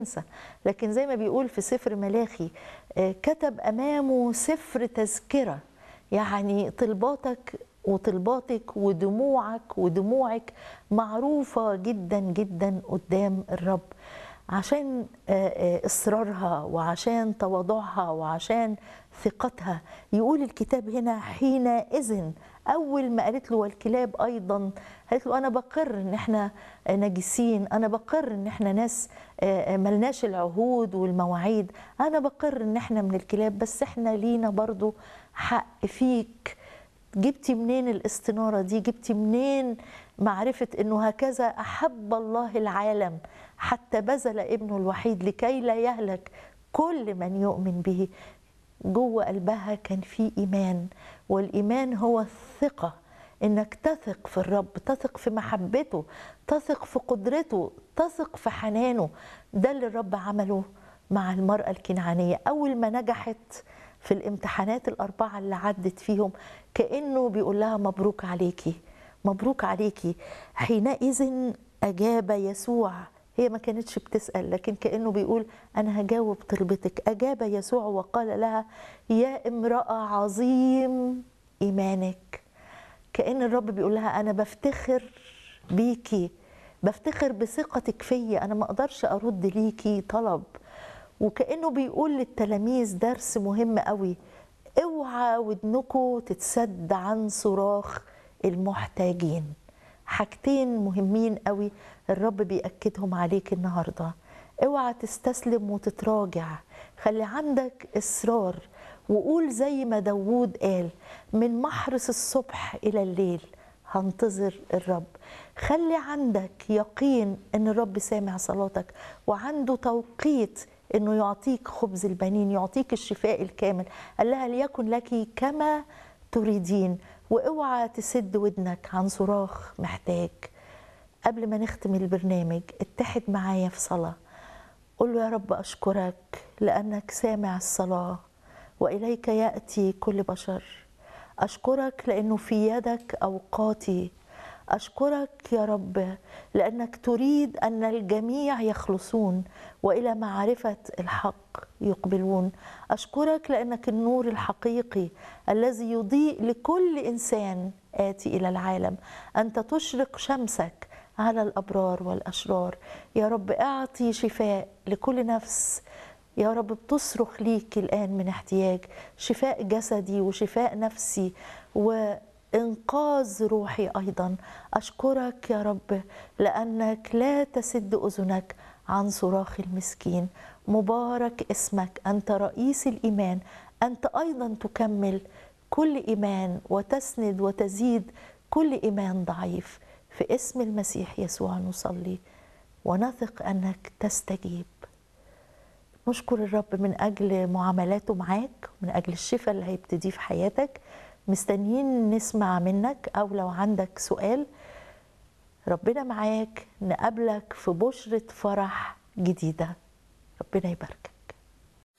ينسى لكن زي ما بيقول في سفر ملاخي آه، كتب امامه سفر تذكره يعني طلباتك وطلباتك ودموعك ودموعك معروفه جدا جدا قدام الرب عشان آه، آه، اصرارها وعشان تواضعها وعشان ثقتها يقول الكتاب هنا حينئذ اول ما قالت له والكلاب ايضا قالت له انا بقر ان احنا نجسين انا بقر ان احنا ناس آه، ملناش العهود والمواعيد انا بقر ان احنا من الكلاب بس احنا لينا برضو حق فيك جبتي منين الاستنارة دي جبتي منين معرفة انه هكذا احب الله العالم حتى بذل ابنه الوحيد لكي لا يهلك كل من يؤمن به جوه قلبها كان في ايمان والايمان هو الثقه انك تثق في الرب تثق في محبته تثق في قدرته تثق في حنانه ده اللي الرب عمله مع المراه الكنعانيه اول ما نجحت في الامتحانات الاربعه اللي عدت فيهم كانه بيقول لها مبروك عليكي مبروك عليكي حينئذ اجاب يسوع هي ما كانتش بتسأل لكن كأنه بيقول أنا هجاوب طلبتك أجاب يسوع وقال لها يا امرأة عظيم إيمانك كأن الرب بيقول لها أنا بفتخر بيكي بفتخر بثقتك فيا أنا ما أقدرش أرد ليكي طلب وكأنه بيقول للتلاميذ درس مهم قوي اوعى ودنكم تتسد عن صراخ المحتاجين حاجتين مهمين قوي الرب بيأكدهم عليك النهارده اوعى تستسلم وتتراجع خلي عندك اصرار وقول زي ما داوود قال من محرس الصبح الى الليل هنتظر الرب خلي عندك يقين ان الرب سامع صلاتك وعنده توقيت انه يعطيك خبز البنين يعطيك الشفاء الكامل قال لها ليكن لك كما تريدين واوعى تسد ودنك عن صراخ محتاج قبل ما نختم البرنامج اتحد معايا في صلاة قل له يا رب أشكرك لأنك سامع الصلاة وإليك يأتي كل بشر أشكرك لأنه في يدك أوقاتي أشكرك يا رب لأنك تريد أن الجميع يخلصون وإلى معرفة الحق يقبلون أشكرك لأنك النور الحقيقي الذي يضيء لكل إنسان آتي إلى العالم أنت تشرق شمسك على الأبرار والأشرار يا رب أعطي شفاء لكل نفس يا رب بتصرخ ليك الآن من احتياج شفاء جسدي وشفاء نفسي وإنقاذ روحي أيضا أشكرك يا رب لأنك لا تسد أذنك عن صراخ المسكين مبارك اسمك أنت رئيس الإيمان أنت أيضا تكمل كل إيمان وتسند وتزيد كل إيمان ضعيف في اسم المسيح يسوع نصلي ونثق انك تستجيب نشكر الرب من اجل معاملاته معاك من اجل الشفاء اللي هيبتديه في حياتك مستنيين نسمع منك او لو عندك سؤال ربنا معاك نقابلك في بشرة فرح جديدة ربنا يبارك